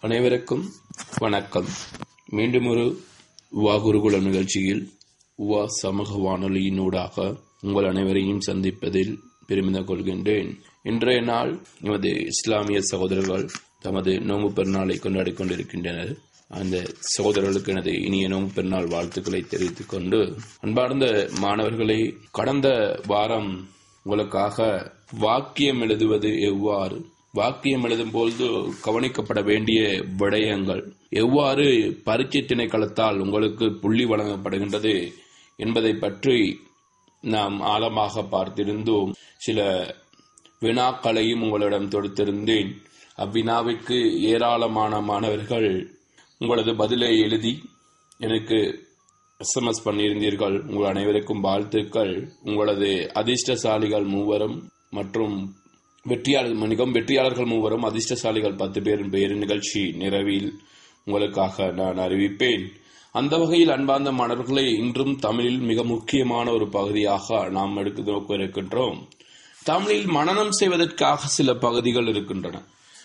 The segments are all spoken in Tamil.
அனைவருக்கும் வணக்கம் மீண்டும் ஒரு உவா குருகுலம் நிகழ்ச்சியில் உவா சமூக வானொலியினூடாக உங்கள் அனைவரையும் சந்திப்பதில் பெருமிதம் கொள்கின்றேன் இன்றைய நாள் நமது இஸ்லாமிய சகோதரர்கள் தமது நோம்பு பெருநாளை கொண்டாடிக் கொண்டிருக்கின்றனர் அந்த சகோதரர்களுக்கு எனது இனிய நோம்பு பெருநாள் வாழ்த்துக்களை தெரிவித்துக் கொண்டு அன்பார்ந்த மாணவர்களை கடந்த வாரம் உங்களுக்காக வாக்கியம் எழுதுவது எவ்வாறு வாக்கியம் எழுதும் பொழுது கவனிக்கப்பட வேண்டிய விடயங்கள் எவ்வாறு பரீட்சை திணைக்களத்தால் உங்களுக்கு புள்ளி வழங்கப்படுகின்றது என்பதை பற்றி நாம் ஆழமாக பார்த்திருந்தோம் சில வினாக்களையும் உங்களிடம் தொடுத்திருந்தேன் அவ்வினாவிற்கு ஏராளமான மாணவர்கள் உங்களது பதிலை எழுதி எனக்கு எஸ்எம்எஸ் பண்ணியிருந்தீர்கள் உங்கள் அனைவருக்கும் வாழ்த்துக்கள் உங்களது அதிர்ஷ்டசாலிகள் மூவரும் மற்றும் வெற்றியாளர் மணிகம் வெற்றியாளர்கள் மூவரும் அதிர்ஷ்டசாலிகள் பத்து பேரின் பெயர் நிகழ்ச்சி நிறைவில் உங்களுக்காக நான் அறிவிப்பேன் அந்த வகையில் அன்பார்ந்த மாணவர்களை இன்றும் தமிழில் மிக முக்கியமான ஒரு பகுதியாக நாம் எடுக்க நோக்க இருக்கின்றோம் தமிழில் மனனம் செய்வதற்காக சில பகுதிகள் இருக்கின்றன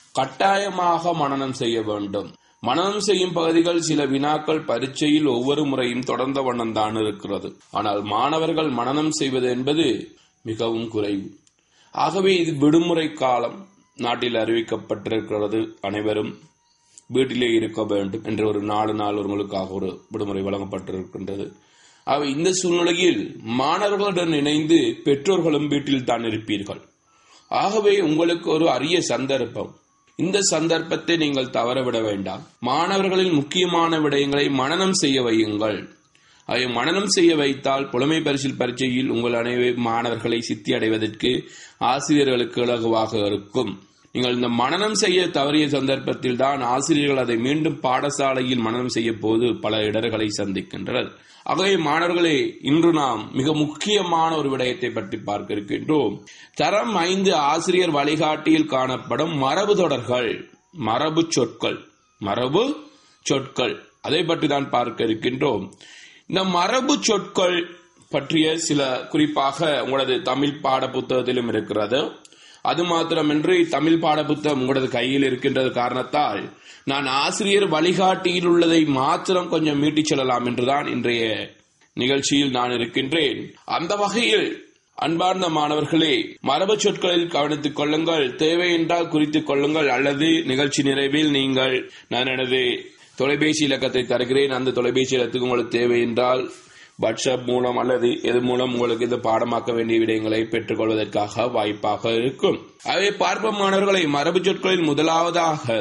கட்டாயமாக மனனம் செய்ய வேண்டும் மனனம் செய்யும் பகுதிகள் சில வினாக்கள் பரீட்சையில் ஒவ்வொரு முறையும் தொடர்ந்த வண்ணம் தான் இருக்கிறது ஆனால் மாணவர்கள் மனனம் செய்வது என்பது மிகவும் குறைவு ஆகவே இது விடுமுறை காலம் நாட்டில் அறிவிக்கப்பட்டிருக்கிறது அனைவரும் வீட்டிலே இருக்க வேண்டும் என்ற ஒரு நாலு நாள் ஒருவங்களுக்காக ஒரு விடுமுறை வழங்கப்பட்டிருக்கின்றது அவை இந்த சூழ்நிலையில் மாணவர்களுடன் இணைந்து பெற்றோர்களும் வீட்டில் தான் இருப்பீர்கள் ஆகவே உங்களுக்கு ஒரு அரிய சந்தர்ப்பம் இந்த சந்தர்ப்பத்தை நீங்கள் தவறவிட வேண்டாம் மாணவர்களின் முக்கியமான விடயங்களை மனனம் செய்ய வையுங்கள் அவை மனனம் செய்ய வைத்தால் புலமை பரிசில் பரீட்சையில் உங்கள் அனைவரு மாணவர்களை சித்தி அடைவதற்கு ஆசிரியர்களுக்கு இலகுவாக இருக்கும் நீங்கள் இந்த மனனம் செய்ய தவறிய சந்தர்ப்பத்தில் தான் ஆசிரியர்கள் அதை மீண்டும் பாடசாலையில் மனனம் செய்ய போது பல இடர்களை சந்திக்கின்றனர் ஆகவே மாணவர்களே இன்று நாம் மிக முக்கியமான ஒரு விடயத்தை பற்றி பார்க்க இருக்கின்றோம் தரம் ஐந்து ஆசிரியர் வழிகாட்டியில் காணப்படும் மரபு தொடர்கள் மரபு சொற்கள் மரபு சொற்கள் அதை பற்றி தான் பார்க்க இருக்கின்றோம் இந்த மரபு சொற்கள் பற்றிய சில குறிப்பாக உங்களது தமிழ் பாட புத்தகத்திலும் இருக்கிறது அது மாத்திரமின்றி தமிழ் பாட புத்தகம் உங்களது கையில் இருக்கின்றது காரணத்தால் நான் ஆசிரியர் வழிகாட்டியில் உள்ளதை மாத்திரம் கொஞ்சம் மீட்டிச் செல்லலாம் என்றுதான் இன்றைய நிகழ்ச்சியில் நான் இருக்கின்றேன் அந்த வகையில் அன்பார்ந்த மாணவர்களே மரபு சொற்களில் கவனித்துக் கொள்ளுங்கள் தேவை என்றால் குறித்துக் கொள்ளுங்கள் அல்லது நிகழ்ச்சி நிறைவில் நீங்கள் நான் எனது தொலைபேசி இலக்கத்தை தருகிறேன் அந்த தொலைபேசி இலக்கத்துக்கு உங்களுக்கு தேவை என்றால் வாட்ஸ்அப் மூலம் அல்லது எது மூலம் உங்களுக்கு இந்த பாடமாக்க வேண்டிய விடயங்களை பெற்றுக்கொள்வதற்காக வாய்ப்பாக இருக்கும் அவை பார்ப்ப மாணவர்களை மரபு சொற்களில் முதலாவதாக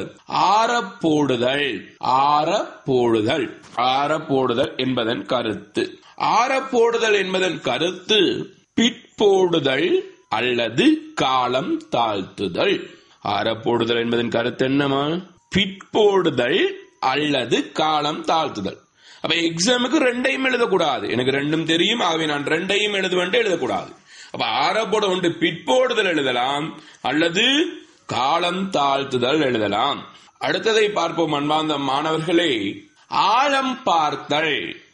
ஆரப்போடுதல் ஆரப்போடுதல் ஆரப்போடுதல் என்பதன் கருத்து ஆரப்போடுதல் என்பதன் கருத்து பிற்போடுதல் அல்லது காலம் தாழ்த்துதல் ஆரப்போடுதல் என்பதன் கருத்து என்னமா பிற்போடுதல் அல்லது காலம் தாழ்த்துதல் அப்ப எக்ஸாமுக்கு ரெண்டையும் எழுதக்கூடாது எனக்கு ரெண்டும் தெரியும் ஆகவே நான் ரெண்டையும் எழுதுவேன் எழுதக்கூடாது அப்ப ஆரப்போட ஒன்று பிற்போடுதல் எழுதலாம் அல்லது காலம் தாழ்த்துதல் எழுதலாம் அடுத்ததை பார்ப்போம் அன்பார்ந்த மாணவர்களே ஆழம் பார்த்தல்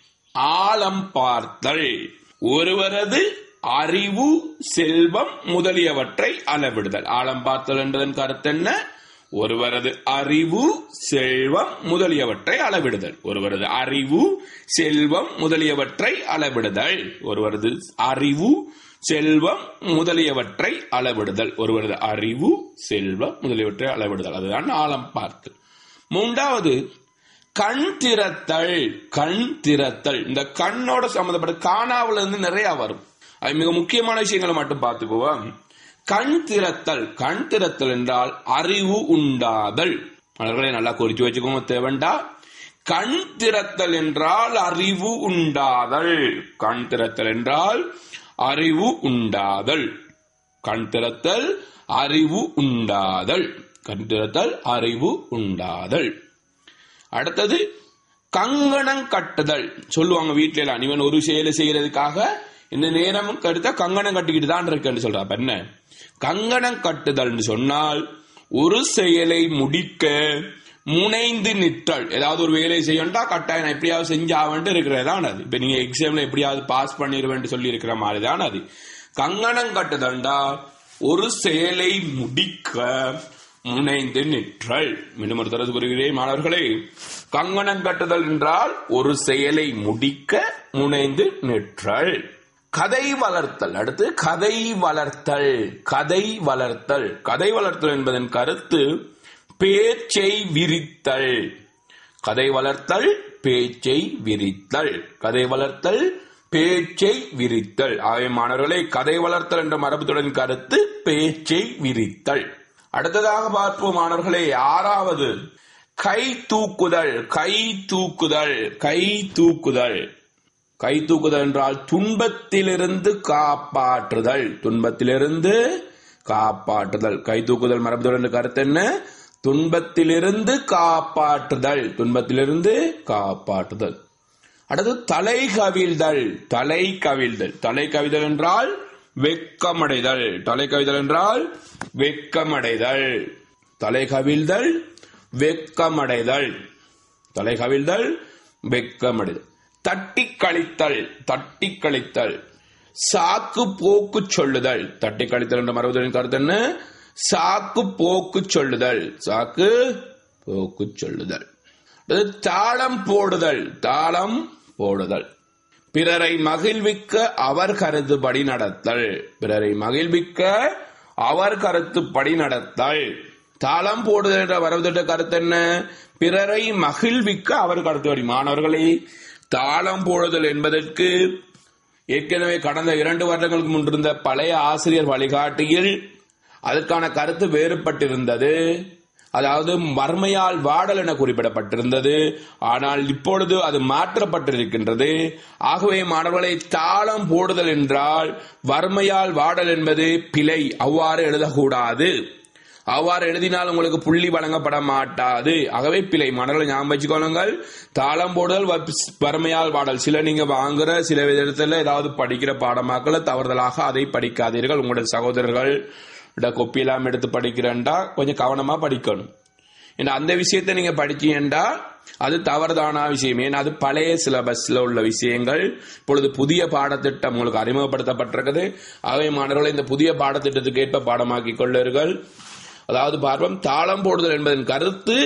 ஆழம் பார்த்தல் ஒருவரது அறிவு செல்வம் முதலியவற்றை அளவிடுதல் ஆழம் பார்த்தல் என்பதன் கருத்து என்ன ஒருவரது அறிவு செல்வம் முதலியவற்றை அளவிடுதல் ஒருவரது அறிவு செல்வம் முதலியவற்றை அளவிடுதல் ஒருவரது அறிவு செல்வம் முதலியவற்றை அளவிடுதல் ஒருவரது அறிவு செல்வம் முதலியவற்றை அளவிடுதல் அதுதான் ஆழம் பார்த்து மூன்றாவது கண் திறத்தல் கண் திறத்தல் இந்த கண்ணோட சம்பந்தப்பட்ட காணாவில இருந்து நிறைய வரும் அது மிக முக்கியமான விஷயங்களை மட்டும் பார்த்துக்குவோம் கண் திறத்தல் கண் திறத்தல் என்றால் அறிவு உண்டாதல் மலர்களை நல்லா குறிச்சு வச்சுக்கோங்க தேவண்டா கண் திறத்தல் என்றால் அறிவு உண்டாதல் கண் திறத்தல் என்றால் அறிவு உண்டாதல் கண் திறத்தல் அறிவு உண்டாதல் கண் திறத்தல் அறிவு உண்டாதல் அடுத்தது கங்கணம் கட்டுதல் சொல்லுவாங்க வீட்டுல எல்லாம் இவன் ஒரு செயலை செய்யறதுக்காக இந்த நேரமும் கடுத்தா கங்கணம் கட்டிக்கிட்டு தான் இருக்கேன்னு சொல்றா அப்ப என்ன கங்கணம் கட்டுதல் சொன்னால் ஒரு செயலை முடிக்க முனைந்து நிற்றல் ஏதாவது ஒரு வேலையை செய்யண்டா கட்டாயம் நான் எப்படியாவது செஞ்சாவன்ட்டு இருக்கிறதான் அது இப்ப நீங்க எக்ஸாம்ல எப்படியாவது பாஸ் பண்ணிடுவேன் சொல்லி இருக்கிற மாதிரி தான் அது கங்கணம் கட்டுதண்டா ஒரு செயலை முடிக்க முனைந்து நிற்றல் மீண்டும் ஒரு தரது கூறுகிறேன் மாணவர்களே கங்கணம் கட்டுதல் என்றால் ஒரு செயலை முடிக்க முனைந்து நிற்றல் கதை வளர்த்தல் அடுத்து கதை வளர்த்தல் கதை வளர்த்தல் கதை வளர்த்தல் என்பதன் கருத்து பேச்சை விரித்தல் கதை வளர்த்தல் பேச்சை விரித்தல் கதை வளர்த்தல் பேச்சை விரித்தல் ஆகிய மாணவர்களை கதை வளர்த்தல் என்ற மரபுத்துடன் கருத்து பேச்சை விரித்தல் அடுத்ததாக பார்ப்போம் மாணவர்களே ஆறாவது கை தூக்குதல் கை தூக்குதல் கை தூக்குதல் கை தூக்குதல் என்றால் துன்பத்திலிருந்து காப்பாற்றுதல் துன்பத்திலிருந்து காப்பாற்றுதல் கை தூக்குதல் மரபுத்துடன் கருத்து என்ன துன்பத்திலிருந்து காப்பாற்றுதல் துன்பத்திலிருந்து காப்பாற்றுதல் அடுத்து தலை கவிழ்தல் தலை கவிழ்தல் தலை கவிழ்தல் என்றால் வெக்கமடைதல் தலை கவிழ்தல் என்றால் வெக்கமடைதல் தலை கவிழ்தல் வெக்கமடைதல் தலை கவிழ்தல் வெக்கமடைதல் தட்டி கழித்தல் தட்டி கழித்தல் சாக்கு போக்கு சொல்லுதல் தட்டி கழித்தல் என்ற மரபுகளின் கருத்து என்ன சாக்கு போக்கு சொல்லுதல் சாக்கு போக்கு சொல்லுதல் அடுத்து தாளம் போடுதல் தாளம் போடுதல் பிறரை மகிழ்விக்க அவர் கருத்துப்படி நடத்தல் பிறரை மகிழ்விக்க அவர் கருத்துப்படி நடத்தல் தாளம் போடுதல் என்ற வரவுதிட்ட கருத்து என்ன பிறரை மகிழ்விக்க அவர் கருத்துப்படி மாணவர்களே தாளம் போடுதல் என்பதற்கு ஏற்கனவே கடந்த இரண்டு வருடங்களுக்கு முன்பிருந்த பழைய ஆசிரியர் வழிகாட்டியில் அதற்கான கருத்து வேறுபட்டிருந்தது அதாவது வறுமையால் வாடல் என குறிப்பிடப்பட்டிருந்தது ஆனால் இப்பொழுது அது மாற்றப்பட்டிருக்கின்றது ஆகவே மாணவர்களை தாளம் போடுதல் என்றால் வறுமையால் வாடல் என்பது பிழை அவ்வாறு எழுதக்கூடாது அவ்வாறு எழுதினால் உங்களுக்கு புள்ளி வழங்கப்பட மாட்டாது ஆகவே பிழை மாணவர்களை ஞாபகம் வச்சுக்கொள்ளுங்கள் தாளம் போடுதல் வறுமையால் வாடல் சில நீங்க வாங்குற சில விதத்துல ஏதாவது படிக்கிற பாடமாக்களை தவறுதலாக அதை படிக்காதீர்கள் உங்களுடைய சகோதரர்கள் கொப்பி எல்லாம் எடுத்து படிக்கிறேன்டா கொஞ்சம் கவனமா படிக்கணும் ஏன்னா அந்த விஷயத்தை நீங்க படிச்சீங்கன்றா அது தவறுதான விஷயம் ஏன்னா அது பழைய சிலபஸ்ல உள்ள விஷயங்கள் இப்பொழுது புதிய பாடத்திட்டம் உங்களுக்கு அறிமுகப்படுத்தப்பட்டிருக்குது ஆகவே மாணவர்களை இந்த புதிய பாடத்திட்டத்துக்கு ஏற்ப பாடமாக்கிக் கொள்ளுங்கள் அதாவது பார்ப்போம் தாளம் போடுதல் என்பதன் கருத்து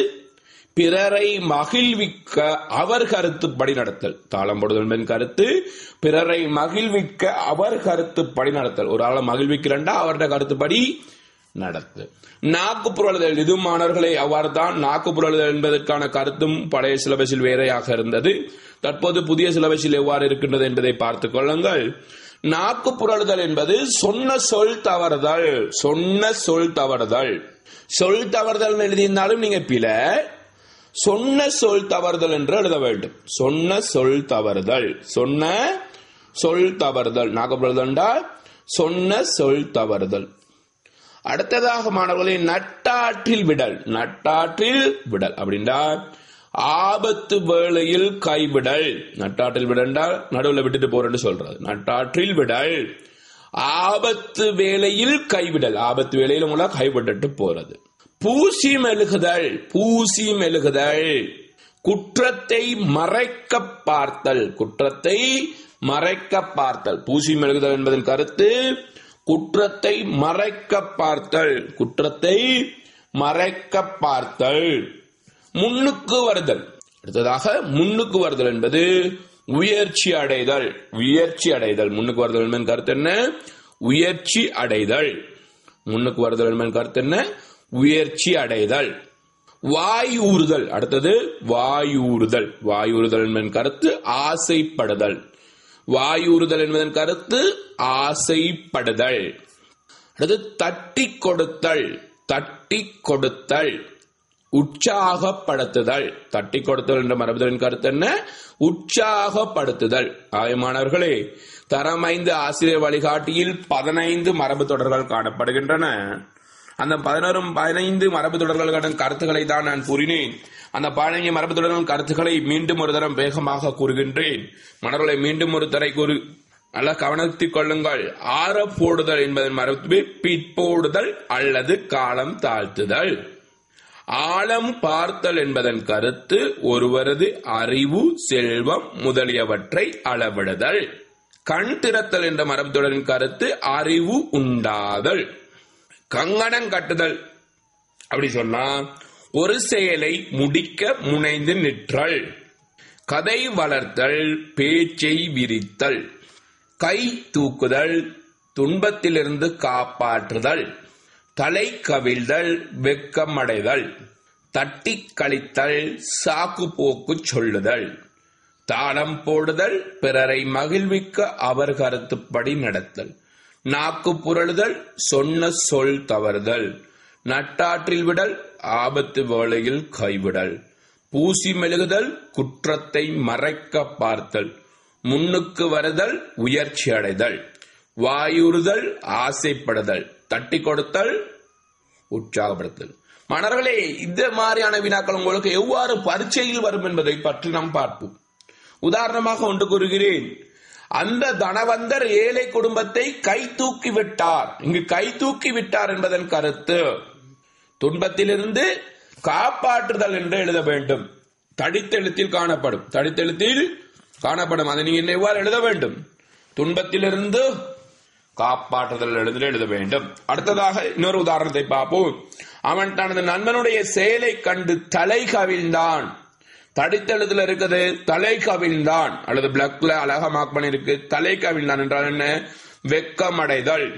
பிறரை மகிழ்விக்க அவர் கருத்துப்படி நடத்தல் தாளம் போடுதல் என்பதன் கருத்து பிறரை மகிழ்விக்க அவர் கருத்துப்படி நடத்தல் ஒரு ஆளை மகிழ்விக்கிறண்டா அவருடைய கருத்துப்படி நடத்து நாக்கு புரளுதல் இது மாணவர்களை அவ்வாறு தான் நாக்கு புரளுதல் என்பதற்கான கருத்தும் பழைய சிலபஸில் வேறையாக இருந்தது தற்போது புதிய சிலபஸில் எவ்வாறு இருக்கின்றது என்பதை பார்த்துக் கொள்ளுங்கள் நாக்கு புரளுதல் என்பது சொன்ன சொல் தவறுதல் சொன்ன சொல் தவறுதல் சொல் தவறுதல் எழுதியிருந்தாலும் நீங்க பில சொன்ன சொல் தவறுதல் என்று எழுத வேண்டும் சொன்ன சொல் தவறுதல் சொன்ன சொல் தவறுதல் நாகப்புரதண்டா சொன்ன சொல் தவறுதல் அடுத்ததாக மாணவர்களை நட்டாற்றில் விடல் நட்டாற்றில் விடல் அப்படின்னா ஆபத்து வேளையில் கைவிடல் நட்டாற்றில் விடண்டால் நடுவில் விட்டுட்டு போறேன்னு சொல்றது நட்டாற்றில் விடல் ஆபத்து வேளையில் கைவிடல் ஆபத்து வேளையில் உங்களை கைவிட்டுட்டு போறது பூசி மெழுகுதல் பூசி மெழுகுதல் குற்றத்தை மறைக்க பார்த்தல் குற்றத்தை மறைக்க பார்த்தல் பூசி மெழுகுதல் என்பதன் கருத்து குற்றத்தை மறைக்க பார்த்தல் குற்றத்தை மறைக்க பார்த்தல் முன்னுக்கு வருதல் அடுத்ததாக முன்னுக்கு வருதல் என்பது உயர்ச்சி அடைதல் உயர்ச்சி அடைதல் முன்னுக்கு வருதல் என்பதன் கருத்து என்ன உயர்ச்சி அடைதல் முன்னுக்கு வருதல் என்பதன் கருத்து என்ன உயர்ச்சி அடைதல் வாயூறுதல் அடுத்தது வாயூறுதல் வாயூறுதல் என்பதன் கருத்து ஆசைப்படுதல் வாயூறுதல் என்பதன் கருத்து ஆசைப்படுதல் அடுத்து தட்டி கொடுத்தல் தட்டி கொடுத்தல் உற்சாகப்படுத்துதல் தட்டி கொடுத்தல் என்ற மரபுதலின் கருத்து என்ன உற்சாகப்படுத்துதல் ஆயமானவர்களே தரம் ஐந்து ஆசிரியர் வழிகாட்டியில் பதினைந்து மரபு தொடர்கள் காணப்படுகின்றன அந்த பதினோரும் பதினைந்து மரபு தொடர்களுக்கான கருத்துக்களை தான் நான் கூறினேன் அந்த பதினைந்து மரபு தொடர்கள் கருத்துக்களை மீண்டும் ஒரு தரம் வேகமாக கூறுகின்றேன் மணர்களை மீண்டும் ஒரு தரை கூறு நல்ல கவனத்தில் கொள்ளுங்கள் ஆற போடுதல் என்பதன் மரபு பிற்போடுதல் அல்லது காலம் தாழ்த்துதல் ஆழம் பார்த்தல் என்பதன் கருத்து ஒருவரது அறிவு செல்வம் முதலியவற்றை அளவிடுதல் கண் திறத்தல் என்ற மரபுத்தொடரின் கருத்து அறிவு உண்டாதல் கங்கணம் கட்டுதல் அப்படி சொன்னா ஒரு செயலை முடிக்க முனைந்து நிற்றல் கதை வளர்த்தல் பேச்சை விரித்தல் கை தூக்குதல் துன்பத்திலிருந்து காப்பாற்றுதல் தலை கவிழ்தல் வெக்கமடைதல் தட்டி கழித்தல் சாக்கு போக்கு சொல்லுதல் தாளம் போடுதல் பிறரை மகிழ்விக்க அவர் கருத்துப்படி நடத்தல் நாக்கு புரளுதல் சொன்ன சொல் தவறுதல் நட்டாற்றில் விடல் ஆபத்து வேளையில் கைவிடல் பூசி மெழுகுதல் குற்றத்தை மறைக்க பார்த்தல் முன்னுக்கு வருதல் உயர்ச்சி அடைதல் வாயுறுதல் ஆசைப்படுதல் தட்டி கொடுத்தல் உற்சாகப்படுத்தல் மாணவர்களே இந்த மாதிரியான வினாக்கள் உங்களுக்கு எவ்வாறு பரீட்சையில் வரும் என்பதை பற்றி நாம் பார்ப்போம் உதாரணமாக ஒன்று கூறுகிறேன் அந்த தனவந்தர் ஏழை குடும்பத்தை கை தூக்கி விட்டார் இங்கு கை தூக்கி விட்டார் என்பதன் கருத்து துன்பத்திலிருந்து காப்பாற்றுதல் என்று எழுத வேண்டும் தடித்தெழுத்தில் காணப்படும் தடித்தெழுத்தில் காணப்படும் அதை நீங்க எவ்வாறு எழுத வேண்டும் துன்பத்திலிருந்து காப்பாற்றுதல் எழுதி எழுத வேண்டும் அடுத்ததாக இன்னொரு உதாரணத்தை பார்ப்போம் அவன் தனது நண்பனுடைய செயலை கண்டு தலை கவிழ்ந்தான் தடித்தெழுத்துல இருக்குது தலை கவிழ்ந்தான் அல்லது பிளக்ல அழகா மார்க் பண்ணிருக்கு தலை கவிழ்ந்தான் என்றால் என்ன வெக்கமடைதல்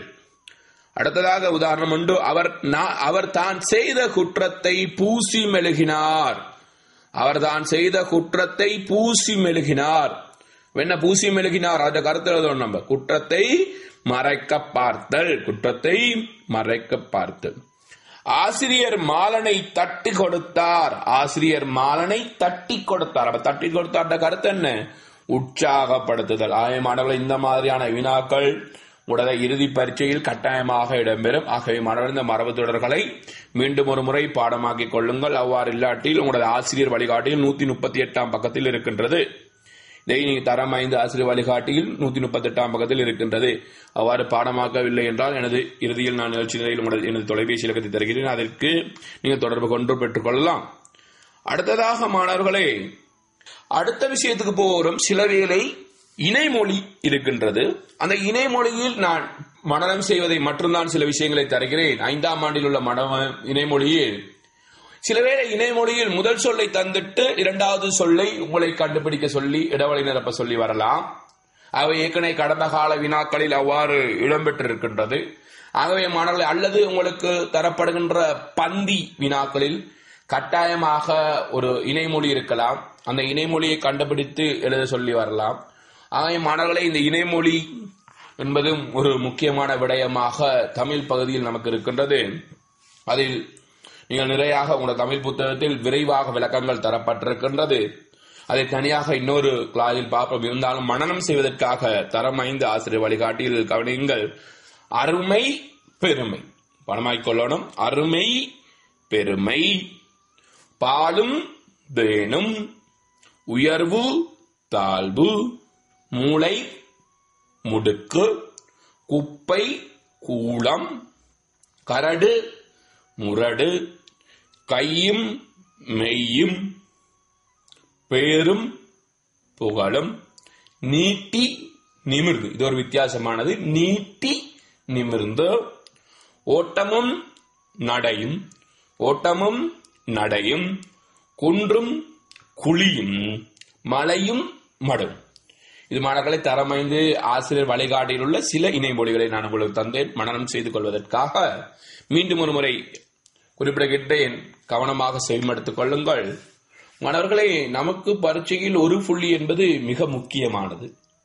அடுத்ததாக உதாரணம் உண்டு அவர் அவர் தான் செய்த குற்றத்தை பூசி மெழுகினார் அவர் தான் செய்த குற்றத்தை பூசி மெழுகினார் என்ன பூசி மெழுகினார் அந்த கருத்து எழுதணும் நம்ம குற்றத்தை மறைக்க பார்த்தல் குற்றத்தை மறைக்க பார்த்தல் ஆசிரியர் மாலனை தட்டி கொடுத்தார் ஆசிரியர் மாலனை தட்டி கொடுத்தார் அப்ப தட்டி கொடுத்தார் கருத்து என்ன உற்சாகப்படுத்துதல் ஆயமானவர்கள் இந்த மாதிரியான வினாக்கள் உடனே இறுதி பரீட்சையில் கட்டாயமாக இடம்பெறும் ஆகவே மாணவர்கள் இந்த மரபு தொடர்களை மீண்டும் ஒரு முறை பாடமாக்கிக் கொள்ளுங்கள் அவ்வாறு இல்லாட்டில் உங்களது ஆசிரியர் வழிகாட்டியில் நூத்தி முப்பத்தி எட்டாம் பக்கத்தில் இருக்கின்றது இதை நீங்க தரம் ஐந்து ஆசிரியர் வழிகாட்டியில் நூத்தி முப்பத்தி எட்டாம் பக்கத்தில் இருக்கின்றது அவ்வாறு பாடமாக்கவில்லை என்றால் எனது இறுதியில் நான் நிகழ்ச்சி நிலையில் உங்களது எனது தொலைபேசி இலக்கத்தை தருகிறேன் அதற்கு நீங்கள் தொடர்பு கொண்டு பெற்றுக் கொள்ளலாம் அடுத்ததாக மாணவர்களே அடுத்த விஷயத்துக்கு போகிறோம் சில வேளை இணைமொழி இருக்கின்றது அந்த இணைமொழியில் நான் மனநம் செய்வதை மட்டும்தான் சில விஷயங்களை தருகிறேன் ஐந்தாம் ஆண்டில் உள்ள மனம இணைமொழியில் சில வேளை இணைமொழியில் முதல் சொல்லை தந்துட்டு இரண்டாவது சொல்லை உங்களை கண்டுபிடிக்க சொல்லி இடவழி நிரப்ப சொல்லி வரலாம் அவை ஏற்கனவே கடந்த கால வினாக்களில் அவ்வாறு இடம்பெற்றிருக்கின்றது ஆகவே மாணவர்களை அல்லது உங்களுக்கு தரப்படுகின்ற பந்தி வினாக்களில் கட்டாயமாக ஒரு இணைமொழி இருக்கலாம் அந்த இணைமொழியை கண்டுபிடித்து எழுத சொல்லி வரலாம் ஆகவே மாணவர்களை இந்த இணைமொழி என்பதும் ஒரு முக்கியமான விடயமாக தமிழ் பகுதியில் நமக்கு இருக்கின்றது அதில் நீங்கள் நிறையாக உங்கள் தமிழ் புத்தகத்தில் விரைவாக விளக்கங்கள் தரப்பட்டிருக்கின்றது அதை தனியாக இன்னொரு கிளாஸில் பார்ப்போம் இருந்தாலும் மனனம் செய்வதற்காக தரம் ஐந்து ஆசிரியர் வழிகாட்டியில் கவனியுங்கள் அருமை பெருமை பணமாய்க் கொள்ளணும் அருமை பெருமை பாலும் வேணும் உயர்வு தாழ்வு மூளை முடுக்கு குப்பை கூளம் கரடு முரடு கையும் மெய்யும் பேரும் புகழும் நீட்டி நிமிர்ந்து இது ஒரு வித்தியாசமானது நீட்டி நிமிர்ந்து ஓட்டமும் நடையும் ஓட்டமும் நடையும் குன்றும் குழியும் மலையும் மடும் இது மாணவர்களை தரமைந்து ஆசிரியர் வழிகாட்டியில் உள்ள சில இணைமொழிகளை நான் உங்களுக்கு தந்தேன் மனனம் செய்து கொள்வதற்காக மீண்டும் ஒரு முறை குறிப்பிடுகின்றேன் கவனமாக செவிமடுத்துக் கொள்ளுங்கள் மாணவர்களே நமக்கு பரீட்சையில் ஒரு புள்ளி என்பது மிக முக்கியமானது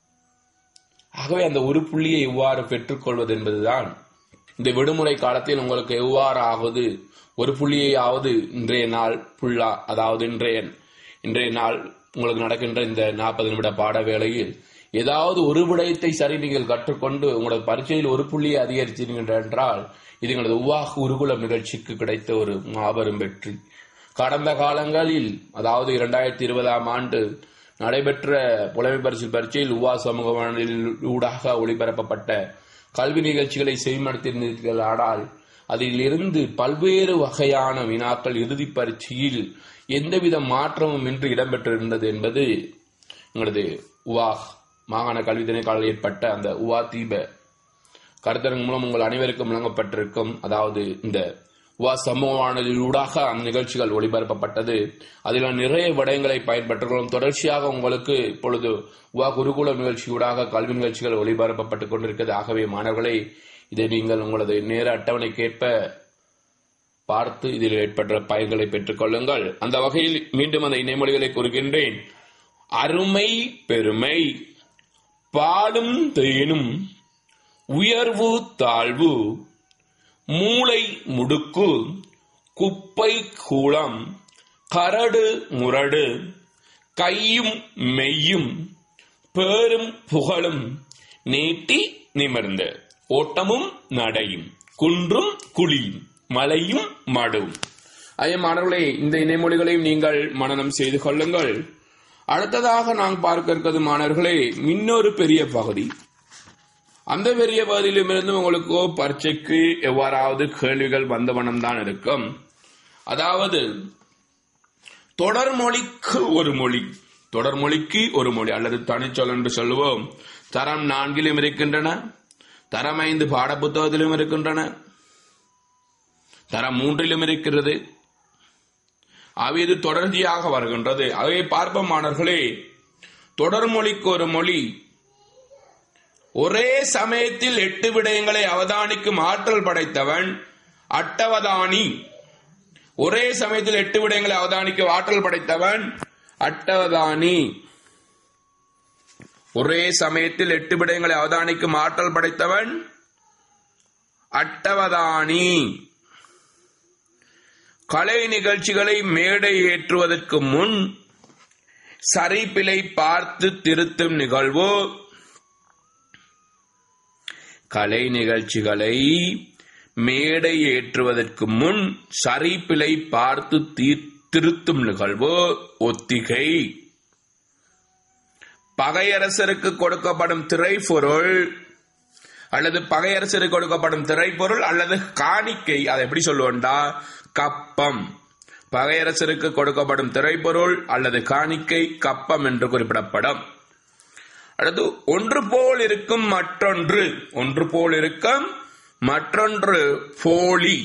ஆகவே அந்த ஒரு புள்ளியை எவ்வாறு பெற்றுக்கொள்வது என்பதுதான் இந்த விடுமுறை காலத்தில் உங்களுக்கு எவ்வாறு ஆவது ஒரு புள்ளியையாவது இன்றைய நாள் புள்ளா அதாவது இன்றைய இன்றைய நாள் உங்களுக்கு நடக்கின்ற இந்த நாற்பது நிமிட பாட வேளையில் ஏதாவது ஒரு விடயத்தை சரி நீங்கள் கற்றுக்கொண்டு உங்களது பரீட்சையில் ஒரு புள்ளியை அதிகரித்தீர்கள் என்றால் இது எங்களது உவாக உருகுலம் நிகழ்ச்சிக்கு கிடைத்த ஒரு மாபெரும் வெற்றி கடந்த காலங்களில் அதாவது இரண்டாயிரத்தி இருபதாம் ஆண்டு நடைபெற்ற புலமை பரிசு பரீட்சையில் உவா சமூக வானொலியில் ஊடாக ஒளிபரப்பப்பட்ட கல்வி நிகழ்ச்சிகளை செய்மடுத்திருந்தீர்கள் ஆனால் அதில் இருந்து பல்வேறு வகையான வினாக்கள் இறுதி பரீட்சையில் எந்தவித மாற்றமும் இன்றி இடம்பெற்றிருந்தது என்பது எங்களது உவா மாகாண கல்வி திணைக்கால ஏற்பட்ட அந்த உவா தீப கருத்தரங்கு மூலம் உங்கள் அனைவருக்கும் வழங்கப்பட்டிருக்கும் அதாவது இந்த வா சமூகவானதிலூடாக அந்த நிகழ்ச்சிகள் ஒளிபரப்பப்பட்டது அதில் நிறைய விடயங்களை பயன்பெற்றுள்ளோம் தொடர்ச்சியாக உங்களுக்கு இப்பொழுது வா குருகுல நிகழ்ச்சியூடாக கல்வி நிகழ்ச்சிகள் ஒளிபரப்பப்பட்டுக் கொண்டிருக்கிறது ஆகவே மாணவர்களே இதை நீங்கள் உங்களது நேர அட்டவணைக்கேற்ப பார்த்து இதில் ஏற்பட்ட பயன்களை பெற்றுக் கொள்ளுங்கள் அந்த வகையில் மீண்டும் அந்த இணைமொழிகளை கூறுகின்றேன் அருமை பெருமை பாலும் தேனும் உயர்வு தாழ்வு மூளை முடுக்கு குப்பை கூளம் கரடு முரடு கையும் மெய்யும் பேரும் புகழும் நீட்டி நிமிர்ந்த ஓட்டமும் நடையும் குன்றும் குழியும் மலையும் மடும் அதே மாணவர்களே இந்த இணைமொழிகளையும் நீங்கள் மனனம் செய்து கொள்ளுங்கள் அடுத்ததாக நாம் பார்க்க இருக்கிறது மாணவர்களே இன்னொரு பெரிய பகுதி அந்த பெரிய பகுதியிலுமிருந்து உங்களுக்கு பரீட்சைக்கு எவ்வாறாவது கேள்விகள் வந்த வண்ணம் தான் இருக்கும் அதாவது தொடர்மொழிக்கு ஒரு மொழி தொடர்மொழிக்கு ஒரு மொழி அல்லது தனிச்சொல் என்று சொல்லுவோம் தரம் நான்கிலும் இருக்கின்றன தரம் ஐந்து பாடப்புத்தகத்திலும் இருக்கின்றன தரம் மூன்றிலும் இருக்கிறது அவை இது தொடர்ச்சியாக வருகின்றது அவை பார்ப்போம் மாணவர்களே தொடர்மொழிக்கு ஒரு மொழி ஒரே சமயத்தில் எட்டு விடயங்களை அவதானிக்கும் ஆற்றல் படைத்தவன் அட்டவதானி ஒரே சமயத்தில் எட்டு விடயங்களை அவதானிக்கும் ஆற்றல் படைத்தவன் அட்டவதானி ஒரே சமயத்தில் எட்டு விடயங்களை அவதானிக்கும் ஆற்றல் படைத்தவன் அட்டவதானி கலை நிகழ்ச்சிகளை மேடை ஏற்றுவதற்கு முன் சரிப்பிலை பார்த்து திருத்தும் நிகழ்வு கலை நிகழ்ச்சிகளை மேடை ஏற்றுவதற்கு முன் சரிப்பிலை பார்த்து தீர்- திருத்தும் நிகழ்வு ஒத்திகை பகையரசருக்கு கொடுக்கப்படும் திரைப்பொருள் அல்லது பகையரசருக்கு கொடுக்கப்படும் திரைப்பொருள் அல்லது காணிக்கை அதை எப்படி சொல்லுவோம்டா கப்பம் பகையரசருக்கு கொடுக்கப்படும் திரைப்பொருள் அல்லது காணிக்கை கப்பம் என்று குறிப்பிடப்படும் அடுத்து ஒன்று போல் இருக்கும் மற்றொன்று ஒன்று போல் இருக்கும் மற்றொன்று போலி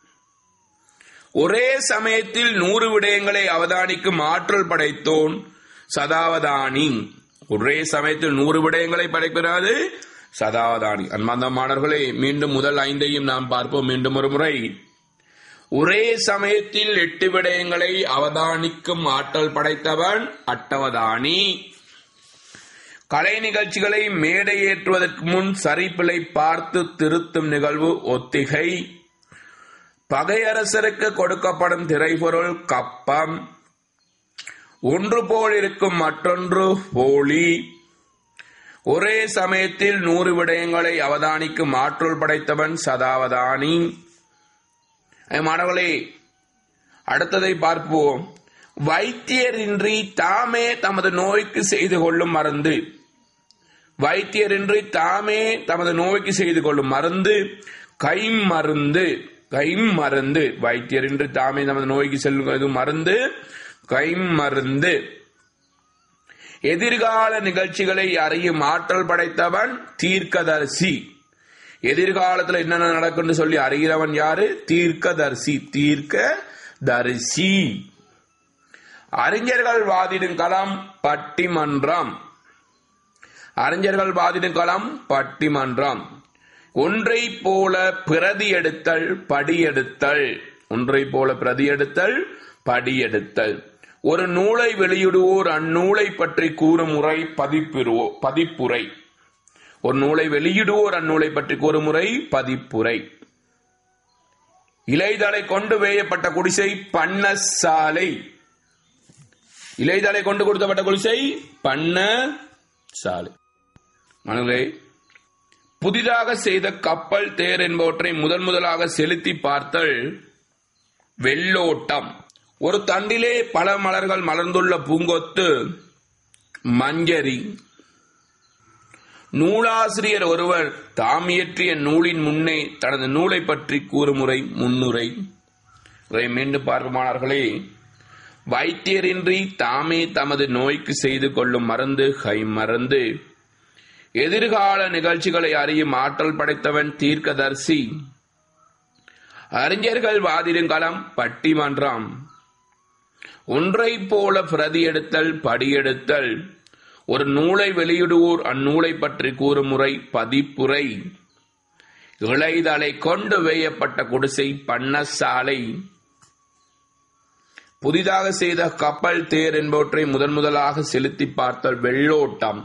ஒரே சமயத்தில் நூறு விடயங்களை அவதானிக்கும் ஆற்றல் படைத்தோன் சதாவதானி ஒரே சமயத்தில் நூறு விடயங்களை படைக்கிறாது சதாவதானி அன்பார்ந்த மாணவர்களே மீண்டும் முதல் ஐந்தையும் நாம் பார்ப்போம் மீண்டும் ஒரு முறை ஒரே சமயத்தில் எட்டு விடயங்களை அவதானிக்கும் ஆற்றல் படைத்தவன் அட்டவதானி கலை நிகழ்ச்சிகளை மேடை ஏற்றுவதற்கு முன் சரிப்பிலை பார்த்து திருத்தும் நிகழ்வு ஒத்திகை பகையரசருக்கு கொடுக்கப்படும் திரைப்பொருள் கப்பம் ஒன்று போல் இருக்கும் மற்றொன்று போலி ஒரே சமயத்தில் நூறு விடயங்களை அவதானிக்கும் ஆற்றல் படைத்தவன் சதாவதானி அஹ் மாணவர்களே அடுத்ததை பார்ப்போம் வைத்தியரின்றி தாமே தமது நோய்க்கு செய்து கொள்ளும் மருந்து வைத்தியரின்றி தாமே தமது நோய்க்கு செய்து கொள்ளும் மருந்து கைமருந்து கைமருந்து வைத்தியரின்றி தாமே தமது நோய்க்கு செல்லும் மருந்து கைமருந்து எதிர்கால நிகழ்ச்சிகளை அறியும் ஆற்றல் படைத்தவன் தீர்க்கதரிசி எதிர்காலத்துல என்னென்ன நடக்கும்னு சொல்லி அறிகிறவன் யாரு தீர்க்கதரிசி தீர்க்க தரிசி அறிஞர்கள் வாதிடும் களம் பட்டிமன்றம் அறிஞர்கள் வாதிடும் களம் பட்டிமன்றம் ஒன்றை போல பிரதி எடுத்தல் படி எடுத்தல் ஒன்றை போல பிரதி எடுத்தல் படி எடுத்தல் ஒரு நூலை வெளியிடுவோர் அந்நூலை பற்றி கூறும் முறை பதிப்பிருவோ பதிப்புரை ஒரு நூலை வெளியிடுவோர் அந்நூலை பற்றி கூறும் முறை பதிப்புரை இலைதலை கொண்டு வேயப்பட்ட குடிசை பண்ணசாலை இலைதலை கொண்டு கொடுத்தப்பட்ட குடிசை பண்ண சாலை மனங்களே புதிதாக செய்த கப்பல் தேர் என்பவற்றை முதன் முதலாக செலுத்தி பார்த்தல் வெள்ளோட்டம் ஒரு தண்டிலே பல மலர்கள் மலர்ந்துள்ள பூங்கொத்து மஞ்சரி நூலாசிரியர் ஒருவர் தாம் இயற்றிய நூலின் முன்னே தனது நூலை பற்றி கூறுமுறை முன்னுரை இதை மீண்டும் பார்க்குமானார்களே வைத்தியரின்றி தாமே தமது நோய்க்கு செய்து கொள்ளும் மருந்து கை மருந்து எதிர்கால நிகழ்ச்சிகளை அறியும் ஆற்றல் படைத்தவன் தீர்க்கதர்சி அறிஞர்கள் வாதிடுங்களம் பட்டிமன்றம் ஒன்றை போல பிரதி எடுத்தல் படியெடுத்தல் ஒரு நூலை வெளியிடுவோர் அந்நூலை பற்றி கூறும் முறை பதிப்புரை இளைதலை கொண்டு வேயப்பட்ட குடிசை பண்ணசாலை புதிதாக செய்த கப்பல் தேர் என்பவற்றை முதன் முதலாக செலுத்தி பார்த்தல் வெள்ளோட்டம்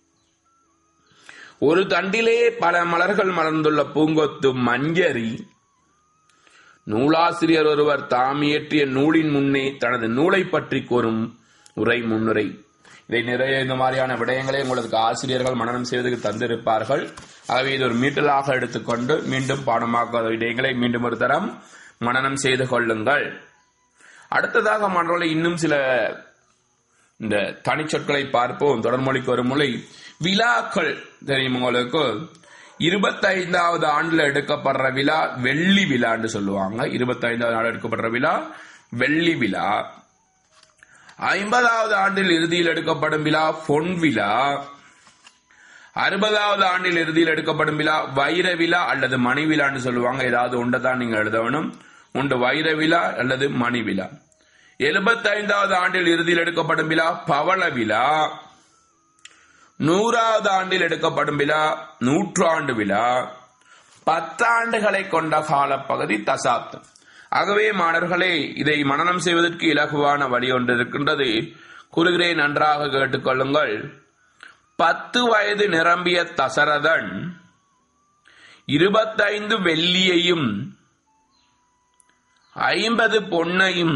ஒரு தண்டிலே பல மலர்கள் மலர்ந்துள்ள பூங்கொத்து மஞ்சரி நூலாசிரியர் ஒருவர் தாம் இயற்றிய நூலின் முன்னே தனது நூலை பற்றி கூறும் உரை முன்னுரை இதை நிறைய இந்த மாதிரியான விடயங்களை உங்களுக்கு ஆசிரியர்கள் மனனம் செய்வதற்கு தந்திருப்பார்கள் ஆகவே இது ஒரு மீட்டலாக எடுத்துக்கொண்டு மீண்டும் பாடமாக்க விடயங்களை மீண்டும் ஒரு தரம் மனனம் செய்து கொள்ளுங்கள் அடுத்ததாக மாணவர்களை இன்னும் சில இந்த தனிச்சொற்களை பார்ப்போம் தொடர்மொழிக்கு ஒரு மொழி விழாக்கள் தெரியும் உங்களுக்கு இருபத்தைந்தாவது ஆண்டுல எடுக்கப்படுற விழா வெள்ளி விழான்னு சொல்லுவாங்க இருபத்தைந்தாவது ஆண்டு எடுக்கப்படுற விழா வெள்ளி விழா ஐம்பதாவது ஆண்டில் இறுதியில் எடுக்கப்படும் விழா பொன் விழா அறுபதாவது ஆண்டில் இறுதியில் எடுக்கப்படும் விழா வைர விழா அல்லது மணி விழான்னு சொல்லுவாங்க ஏதாவது ஒன்றை தான் நீங்க எழுத வேணும் உண்டு வைர விழா அல்லது மணி விழா எழுபத்தைந்தாவது ஆண்டில் இறுதியில் எடுக்கப்படும் விழா பவள விழா நூறாவது ஆண்டில் எடுக்கப்படும் விழா நூற்றாண்டு விழா பத்தாண்டுகளை கொண்ட காலப்பகுதி தசாப்தம் ஆகவே மாணவர்களே இதை மனனம் செய்வதற்கு இலகுவான வழி ஒன்று இருக்கின்றது கூறுகிறேன் நன்றாக கேட்டுக்கொள்ளுங்கள் பத்து வயது நிரம்பிய தசரதன் இருபத்தைந்து வெள்ளியையும் ஐம்பது பொன்னையும்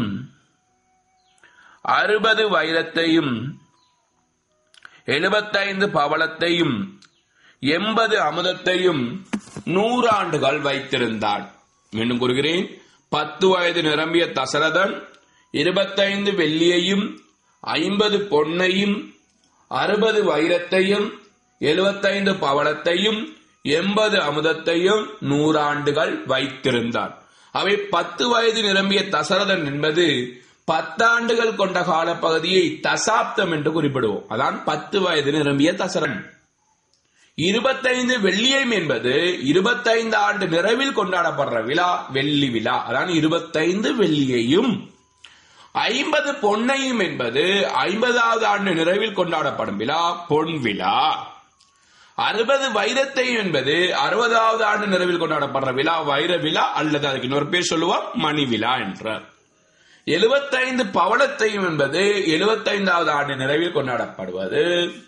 அறுபது வைரத்தையும் எழுபத்தைந்து பவளத்தையும் எண்பது அமுதத்தையும் நூறாண்டுகள் வைத்திருந்தான் மீண்டும் கூறுகிறேன் பத்து வயது நிரம்பிய தசரதன் இருபத்தைந்து வெள்ளியையும் ஐம்பது பொன்னையும் அறுபது வைரத்தையும் எழுபத்தைந்து பவளத்தையும் எண்பது அமுதத்தையும் நூறாண்டுகள் வைத்திருந்தான் அவை பத்து வயது நிரம்பிய தசரதன் என்பது பத்தாண்டுகள் கொண்ட காலப்பகுதியை தசாப்தம் என்று குறிப்பிடுவோம் அதான் பத்து வயது நிரம்பிய தசரன் இருபத்தைந்து வெள்ளியம் என்பது இருபத்தைந்து ஆண்டு நிறைவில் கொண்டாடப்படுற விழா வெள்ளி விழா அதான் இருபத்தைந்து வெள்ளியையும் ஐம்பது பொன்னையும் என்பது ஐம்பதாவது ஆண்டு நிறைவில் கொண்டாடப்படும் விழா பொன் விழா அறுபது வைரத்தையும் என்பது அறுபதாவது ஆண்டு நிறைவில் கொண்டாடப்படுற விழா வைர விழா அல்லது அதுக்கு இன்னொரு பேர் சொல்லுவோம் மணி விழா என்றார் எழுபத்தைந்து பவளத்தையும் என்பது எழுபத்தைந்தாவது ஆண்டு நிறைவில் கொண்டாடப்படுவது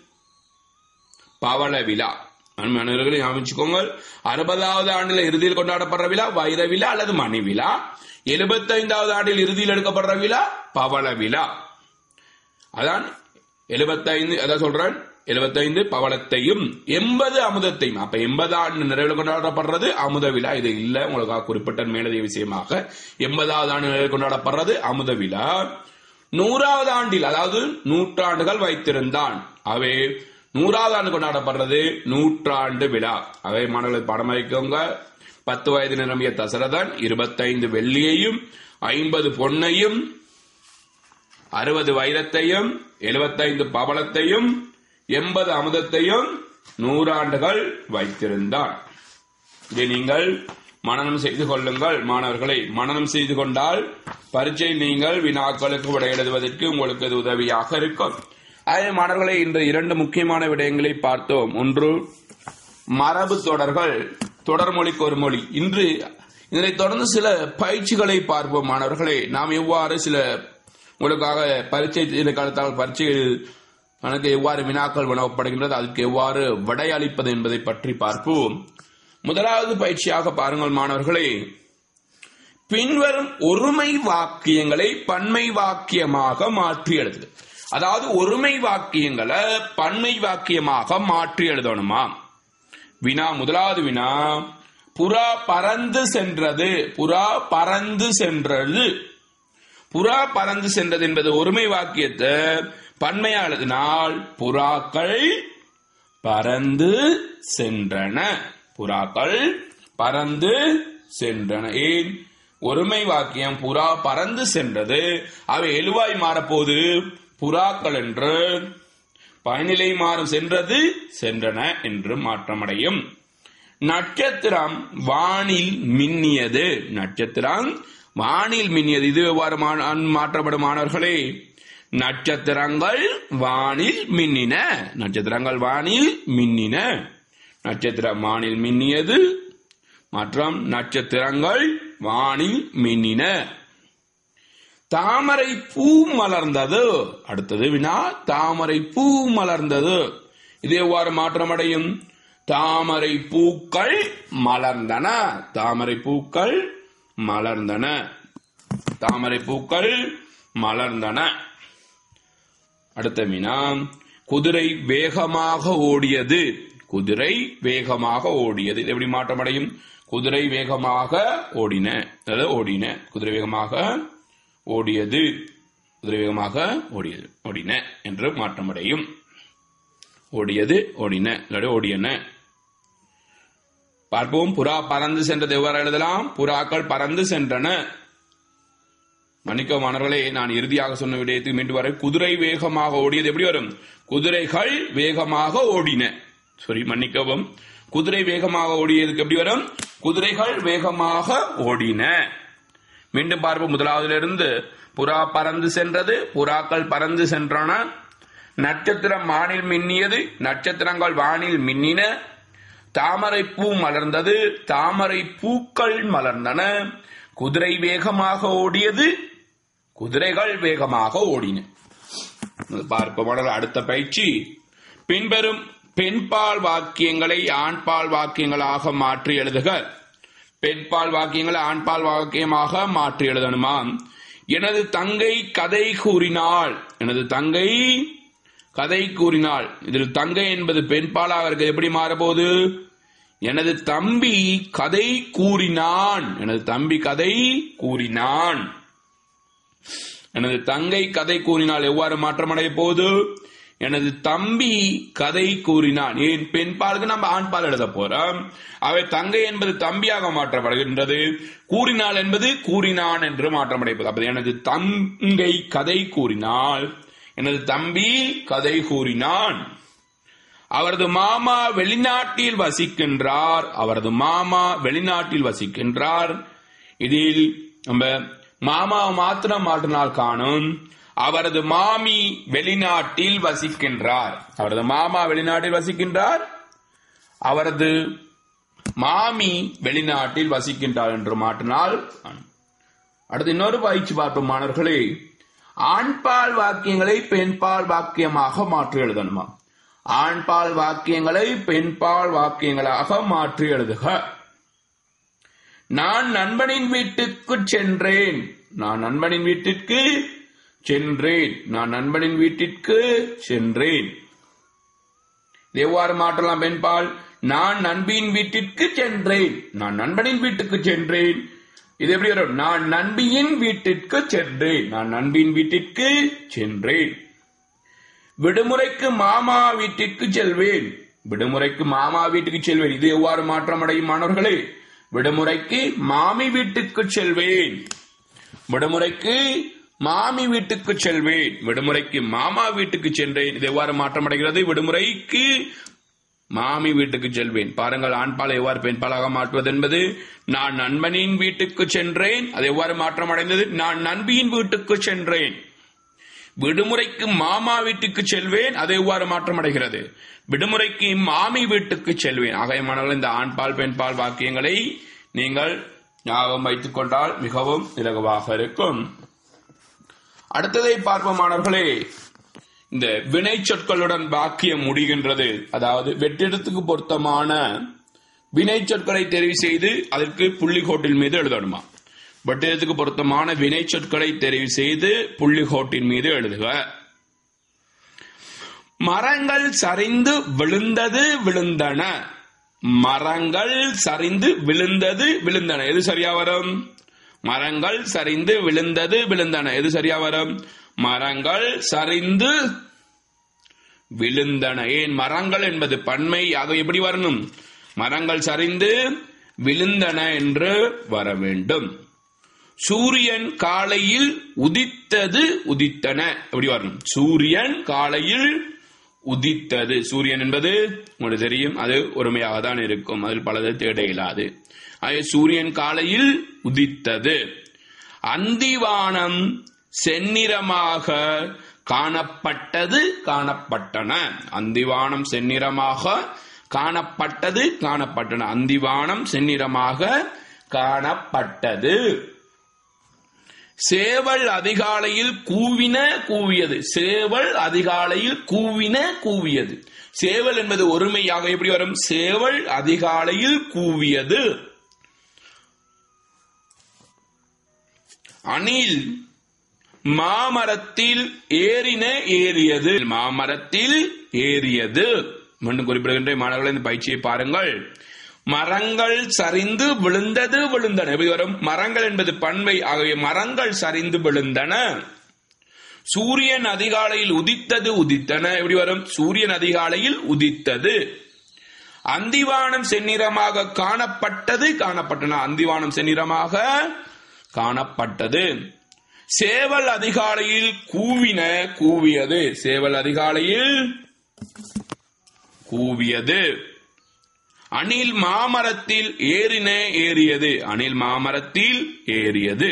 பவள விழா அன்பர்களே அமைச்சுக்கோங்க அறுபதாவது ஆண்டுல இறுதியில் கொண்டாடப்படுற விழா வைர விழா அல்லது மணி விழா எழுபத்தைந்தாவது ஆண்டில் இறுதியில் எடுக்கப்படுற விழா பவள விழா அதான் எழுபத்தைந்து அதான் சொல்றேன் எழுபத்தைந்து பவளத்தையும் எண்பது அமுதத்தையும் அப்ப எண்பது ஆண்டு நிறைவில் கொண்டாடப்படுறது அமுத விழா இது இல்ல உங்களுக்காக குறிப்பிட்ட மேலதிக விஷயமாக எண்பதாவது ஆண்டு நிறைவில் கொண்டாடப்படுறது அமுத விழா நூறாவது ஆண்டில் அதாவது நூற்றாண்டுகள் வைத்திருந்தான் அவை நூறாவது ஆண்டு கொண்டாடப்படுறது நூற்றாண்டு விழா அவை மாணவர்களை படம் வைக்கோங்க பத்து வயது நிரம்பிய தசரதன் இருபத்தைந்து வெள்ளியையும் ஐம்பது பொன்னையும் அறுபது வைரத்தையும் எழுபத்தைந்து பவளத்தையும் எண்பது அமுதத்தையும் நூறாண்டுகள் வைத்திருந்தான் இதை நீங்கள் மனனம் செய்து கொள்ளுங்கள் மாணவர்களை மனனம் செய்து கொண்டால் பரீட்சை நீங்கள் வினாக்களுக்கு விடை எழுதுவதற்கு உங்களுக்கு இது உதவியாக இருக்கும் அதே மாணவர்களை இன்று இரண்டு முக்கியமான விடயங்களை பார்த்தோம் ஒன்று மரபு தொடர்கள் தொடர்மொழிக்கு ஒரு மொழி இன்று இதனை தொடர்ந்து சில பயிற்சிகளை பார்ப்போம் மாணவர்களே நாம் எவ்வாறு சில உங்களுக்காக பரீட்சை காலத்தால் பரீட்சையில் எனக்கு எவ்வாறு வினாக்கள் வினவப்படுகின்றது அதுக்கு எவ்வாறு விடை அளிப்பது என்பதை பற்றி பார்ப்போம் முதலாவது பயிற்சியாக பாருங்கள் மாணவர்களே பின்வரும் ஒருமை வாக்கியங்களை பன்மை வாக்கியமாக மாற்றி எழுது அதாவது ஒருமை வாக்கியங்களை பன்மை வாக்கியமாக மாற்றி எழுதணுமா வினா முதலாவது வினா புறா பறந்து சென்றது புறா பறந்து சென்றது புறா பறந்து சென்றது என்பது ஒருமை வாக்கியத்தை பன்மையா எழுதினால் புறாக்கள் பறந்து சென்றன புறாக்கள் பறந்து சென்றன ஏன் ஒருமை வாக்கியம் புறா பறந்து சென்றது அவை எழுவாய் மாறப்போது புறாக்கள் என்று பயனிலை மாறும் சென்றது சென்றன என்று மாற்றமடையும் நட்சத்திரம் வானில் மின்னியது நட்சத்திரம் வானில் மின்னியது இது எவ்வாறு மா- மாற்றப்படும் மாணவர்களே நட்சத்திரங்கள் வானில் மின்னின நட்சத்திரங்கள் வானில் மின்னின நட்சத்திரம் வானில் மின்னியது மற்றும் நட்சத்திரங்கள் வானில் மின்னின தாமரை பூ மலர்ந்தது அடுத்தது வினா தாமரை பூ மலர்ந்தது இது எவ்வாறு மாற்றமடையும் தாமரை பூக்கள் மலர்ந்தன தாமரை பூக்கள் மலர்ந்தன தாமரை பூக்கள் மலர்ந்தன அடுத்த வினா குதிரை வேகமாக ஓடியது குதிரை வேகமாக ஓடியது இது எப்படி மாற்றமடையும் குதிரை வேகமாக ஓடின அதாவது ஓடின குதிரை வேகமாக ஓடியது குதிரை வேகமாக ஓடியது ஓடின என்று மாற்றமடையும் ஓடியது ஓடின இல்லாட்டி ஓடியன பார்ப்போம் புறா பறந்து சென்றது எவ்வாறு எழுதலாம் புறாக்கள் பறந்து சென்றன மன்னிக்க மாணவர்களே நான் இறுதியாக சொன்ன விடயத்துக்கு மீண்டும் வரை குதிரை வேகமாக ஓடியது எப்படி வரும் குதிரைகள் வேகமாக ஓடின சாரி மன்னிக்கவும் குதிரை வேகமாக ஓடியதுக்கு எப்படி வரும் குதிரைகள் வேகமாக ஓடின மீண்டும் பார்ப்போம் முதலாவதிலிருந்து புறா பறந்து சென்றது புறாக்கள் பறந்து சென்றன நட்சத்திரம் வானில் மின்னியது நட்சத்திரங்கள் வானில் மின்னின தாமரை பூ மலர்ந்தது தாமரை பூக்கள் மலர்ந்தன குதிரை வேகமாக ஓடியது குதிரைகள் வேகமாக ஓடின பார்ப்போம் அடுத்த பயிற்சி பின்வரும் பெண்பால் வாக்கியங்களை ஆண்பால் வாக்கியங்களாக மாற்றி எழுதுக பெண்பால் வாக்கியங்களை ஆண்பால் வாக்கியமாக மாற்றி எழுதணுமா எனது தங்கை கதை கூறினாள் எனது தங்கை கதை கூறினாள் இதில் தங்கை என்பது பெண்பாலாக இருக்கு எப்படி மாறப்போகுது எனது தம்பி கதை கூறினான் எனது தம்பி கதை கூறினான் எனது தங்கை கதை கூறினால் எவ்வாறு மாற்றமடைய போகுது எனது தம்பி கதை கூறினான் ஏன் பெண்பாலுக்கு நம்ம ஆண்பால் எழுத போறோம் அவை தங்கை என்பது தம்பியாக மாற்றப்படுகின்றது கூறினாள் என்பது கூறினான் என்று மாற்றமடைப்பது அப்ப எனது தங்கை கதை கூறினாள் எனது தம்பி கதை கூறினான் அவரது மாமா வெளிநாட்டில் வசிக்கின்றார் அவரது மாமா வெளிநாட்டில் வசிக்கின்றார் இதில் நம்ம மாமா மாத்திரம் மாற்றினால் காணும் அவரது மாமி வெளிநாட்டில் வசிக்கின்றார் அவரது மாமா வெளிநாட்டில் வசிக்கின்றார் அவரது மாமி வெளிநாட்டில் வசிக்கின்றார் என்று மாற்றினால் காணும். அடுத்து இன்னொரு பயிற்சி பார்ப்போம் மாணவர்களே ஆண்பால் வாக்கியங்களை பெண்பால் வாக்கியமாக மாற்றி எழுதணுமா ஆண்பால் வாக்கியங்களை பெண்பால் வாக்கியங்களாக மாற்றி எழுதுக நான் நண்பனின் வீட்டுக்கு சென்றேன் நான் நண்பனின் வீட்டிற்கு சென்றேன் நான் நண்பனின் வீட்டிற்கு சென்றேன் இது எவ்வாறு மாற்றலாம் பெண்பால் நான் நண்பியின் வீட்டிற்கு சென்றேன் நான் நண்பனின் வீட்டுக்கு சென்றேன் இது எப்படி வரும் நான் நண்பியின் வீட்டிற்கு சென்றேன் நான் நண்பியின் வீட்டிற்கு சென்றேன் விடுமுறைக்கு மாமா வீட்டிற்கு செல்வேன் விடுமுறைக்கு மாமா வீட்டுக்கு செல்வேன் இது எவ்வாறு மாற்றம் அடையும் மாணவர்களே விடுமுறைக்கு மாமி வீட்டுக்கு செல்வேன் விடுமுறைக்கு மாமி வீட்டுக்கு செல்வேன் விடுமுறைக்கு மாமா வீட்டுக்கு சென்றேன் இது எவ்வாறு மாற்றம் அடைகிறது விடுமுறைக்கு மாமி வீட்டுக்கு செல்வேன் பாருங்கள் ஆண்பால் எவ்வாறு பெண்பாலாக மாற்றுவது என்பது நான் நண்பனின் வீட்டுக்கு சென்றேன் அது எவ்வாறு மாற்றம் அடைந்தது நான் நண்பியின் வீட்டுக்கு சென்றேன் விடுமுறைக்கு மாமா வீட்டுக்கு செல்வேன் அது எவ்வாறு மாற்றம் அடைகிறது விடுமுறைக்கு மாமி வீட்டுக்கு செல்வேன் ஆகைய மாணவர்கள் இந்த ஆண்பால் பெண்பால் வாக்கியங்களை நீங்கள் ஞாபகம் வைத்துக் கொண்டால் மிகவும் இலகுவாக இருக்கும் அடுத்ததை பார்ப்போம் மாணவர்களே இந்த வினை சொற்களுடன் வாக்கியம் முடிகின்றது அதாவது வெற்றிடத்துக்கு பொருத்தமான வினை சொற்களை தெரிவு செய்து அதற்கு புள்ளிக்கோட்டின் மீது எழுதணுமா வெற்றிடத்துக்கு பொருத்தமான வினை சொற்களை தெரிவு செய்து புள்ளிக்கோட்டின் மீது எழுதுக மரங்கள் சரிந்து விழுந்தது விழுந்தன மரங்கள் சரிந்து விழுந்தது விழுந்தன எது சரியா வரும் மரங்கள் சரிந்து விழுந்தது விழுந்தன எது சரியா வரும் மரங்கள் சரிந்து விழுந்தன ஏன் மரங்கள் என்பது பன்மை ஆக எப்படி வரணும் மரங்கள் சரிந்து விழுந்தன என்று வர வேண்டும் சூரியன் காலையில் உதித்தது உதித்தன எப்படி வரணும் சூரியன் காலையில் உதித்தது சூரியன் என்பது உங்களுக்கு தெரியும் அது ஒருமையாக தான் இருக்கும் அதில் பலது தேட இயலாது ஆகவே சூரியன் காலையில் உதித்தது அந்திவானம் செந்நிறமாக காணப்பட்டது காணப்பட்டன அந்திவானம் செந்நிறமாக காணப்பட்டது காணப்பட்டன அந்திவானம் செந்நிறமாக காணப்பட்டது சேவல் அதிகாலையில் கூவின கூவியது சேவல் அதிகாலையில் கூவின கூவியது சேவல் என்பது ஒருமையாக எப்படி வரும் சேவல் அதிகாலையில் கூவியது அணில் மாமரத்தில் ஏறின ஏறியது மாமரத்தில் ஏறியது மீண்டும் குறிப்பிடுகின்ற மாணவர்கள் இந்த பயிற்சியை பாருங்கள் மரங்கள் சரிந்து விழுந்தது விழுந்தன எப்படி வரும் மரங்கள் என்பது பண்பை ஆகவே மரங்கள் சரிந்து விழுந்தன சூரியன் அதிகாலையில் உதித்தது உதித்தன எப்படி வரும் சூரியன் அதிகாலையில் உதித்தது அந்திவானம் செந்நிறமாக காணப்பட்டது காணப்பட்டன அந்திவானம் செந்நிறமாக காணப்பட்டது சேவல் அதிகாலையில் கூவின கூவியது சேவல் அதிகாலையில் கூவியது அணில் மாமரத்தில் ஏறின ஏறியது அணில் மாமரத்தில் ஏறியது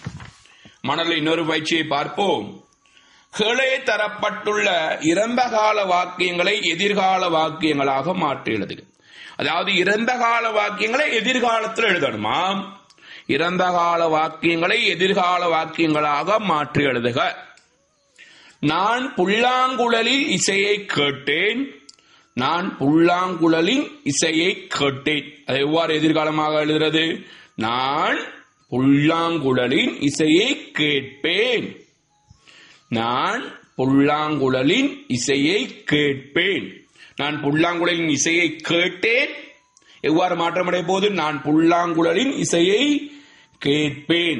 மணல இன்னொரு பயிற்சியை பார்ப்போம் கீழே தரப்பட்டுள்ள இறந்தகால வாக்கியங்களை எதிர்கால வாக்கியங்களாக மாற்றி எழுதுக அதாவது இறந்தகால வாக்கியங்களை எதிர்காலத்தில் எழுதணுமா இறந்த கால வாக்கியங்களை எதிர்கால வாக்கியங்களாக மாற்றி எழுதுக நான் புல்லாங்குழலில் இசையை கேட்டேன் நான் புல்லாங்குழலின் இசையை கேட்டேன் அது எவ்வாறு எதிர்காலமாக எழுதுறது நான் புல்லாங்குழலின் இசையை கேட்பேன் நான் புல்லாங்குழலின் இசையை கேட்பேன் நான் புல்லாங்குழலின் இசையை கேட்டேன் எவ்வாறு மாற்றமடைய போது நான் புல்லாங்குழலின் இசையை கேட்பேன்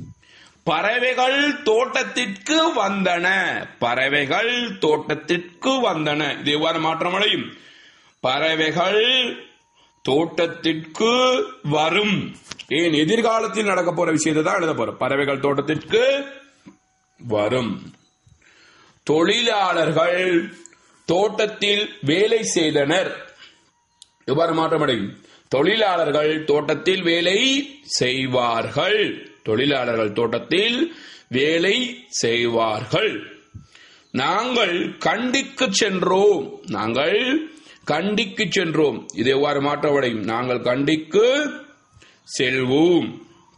பறவைகள் தோட்டத்திற்கு வந்தன பறவைகள் தோட்டத்திற்கு வந்தன இது எவ்வாறு மாற்றமடையும் பறவைகள் தோட்டத்திற்கு வரும் ஏன் எதிர்காலத்தில் நடக்க போற விஷயத்தை தான் எழுத போறோம் பறவைகள் தோட்டத்திற்கு வரும் தொழிலாளர்கள் தோட்டத்தில் வேலை செய்தனர் எவ்வாறு மாற்றமடையும் தொழிலாளர்கள் தோட்டத்தில் வேலை செய்வார்கள் தொழிலாளர்கள் தோட்டத்தில் வேலை செய்வார்கள் நாங்கள் கண்டிக்கு சென்றோம் நாங்கள் கண்டிக்கு சென்றோம் இது எவ்வாறு மாற்றமடையும் நாங்கள் கண்டிக்கு செல்வோம்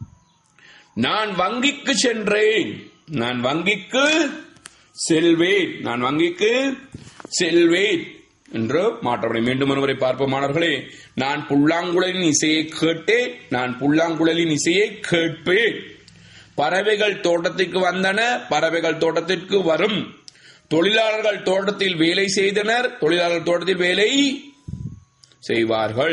நான் வங்கிக்கு சென்றேன் நான் வங்கிக்கு செல்வேன் நான் வங்கிக்கு செல்வேன் என்று மாற்றப்படும் மீண்டும் ஒருமுறை பார்ப்போம் மாணவர்களே நான் புல்லாங்குழலின் இசையை கேட்டேன் நான் புல்லாங்குழலின் இசையை கேட்பேன் பறவைகள் தோட்டத்திற்கு வந்தன பறவைகள் தோட்டத்திற்கு வரும் தொழிலாளர்கள் தோட்டத்தில் வேலை செய்தனர் தொழிலாளர்கள் தோட்டத்தில் வேலை செய்வார்கள்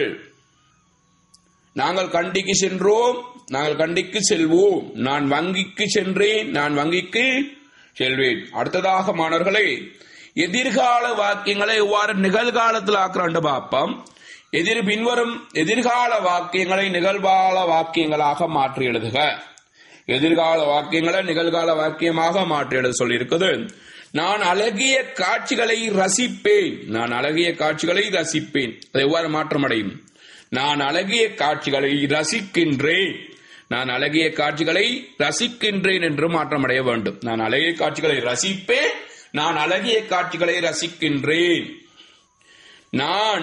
நாங்கள் கண்டிக்கு சென்றோம் நாங்கள் கண்டிக்கு செல்வோம் நான் வங்கிக்கு சென்றேன் நான் வங்கிக்கு செல்வேன் அடுத்ததாக மாணவர்களே எதிர்கால வாக்கியங்களை எவ்வாறு நிகழ்காலத்தில் ஆக்குறாண்டு பார்ப்போம் எதிர் பின்வரும் எதிர்கால வாக்கியங்களை நிகழ்கால வாக்கியங்களாக மாற்றி எழுதுக எதிர்கால வாக்கியங்களை நிகழ்கால வாக்கியமாக மாற்றி எழுத சொல்லியிருக்குது நான் அழகிய காட்சிகளை ரசிப்பேன் நான் அழகிய காட்சிகளை ரசிப்பேன் அது எவ்வாறு மாற்றமடையும் நான் அழகிய காட்சிகளை ரசிக்கின்றேன் நான் அழகிய காட்சிகளை ரசிக்கின்றேன் என்று மாற்றமடைய வேண்டும் நான் அழகிய காட்சிகளை ரசிப்பேன் நான் அழகிய காட்சிகளை ரசிக்கின்றேன் நான்